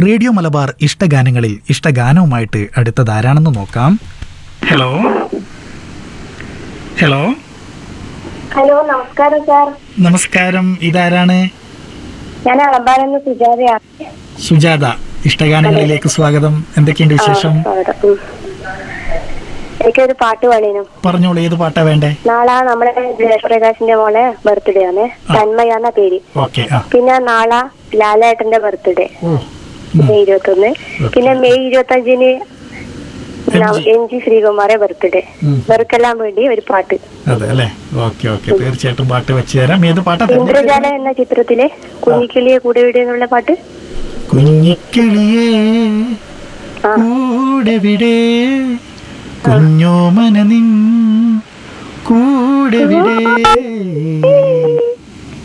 Radio Malabar ഇഷ്ടഗാനങ്ങളിൽ ഇഷ്ടഗാനവുമായിട്ട് അടുത്തതാരാണെന്ന് നോക്കാം ഹലോ ഹലോ ഹലോ നമസ്കാരം സാർ നമസ്കാരം ഇതാരാണ് ഞാൻ അളമ്പാലെന്ന് സുജാതയാണ് സുജാത ഇഷ്ടഗാനങ്ങളിലേക്ക് സ്വാഗതം എന്തൊക്കെയുണ്ട് വിശേഷം ആ, സ്വാഗതം. ഉം. എനിക്കൊരു പാട്ട് പാടീനും പറഞ്ഞോളൂ ഏത് പാട്ടാ വേണ്ടേ നാളെ നമ്മളെ ജയപ്രകാശിന്റെ മോളെ ബർത്ത്ഡേ ആണ് തന്മയാന്ന പേര് ഓക്കെ ആ പിന്നെ നാളെ ലാലേട്ടന്റെ ബർത്ത്ഡേ ഓ മെയ് ഇരുപത്തൊന്ന് പിന്നെ മെയ് ഇരുപത്തി അഞ്ചിന് എം ജി ശ്രീകുമാറെ ബർത്ത്ഡേ ഉം. ഇവർക്കെല്ലാം വേണ്ടി ഒരു പാട്ട് അതെ അല്ലേ ഓക്കെ ഓക്കെ തീർച്ചയായിട്ടും പാട്ട് വെച്ച് തരാം ഏത് പാട്ടാ ഇന്ദ്രജാല എന്ന ചിത്രത്തിലെ കുഞ്ഞിക്കിളിയെ കൂടെ വിടുക എന്നുള്ള പാട്ട് കുഞ്ഞിക്കിളിയേ ആ കൂടെ വിടെ കുഞ്ഞോമന നിൻ കൂടെ വിടെ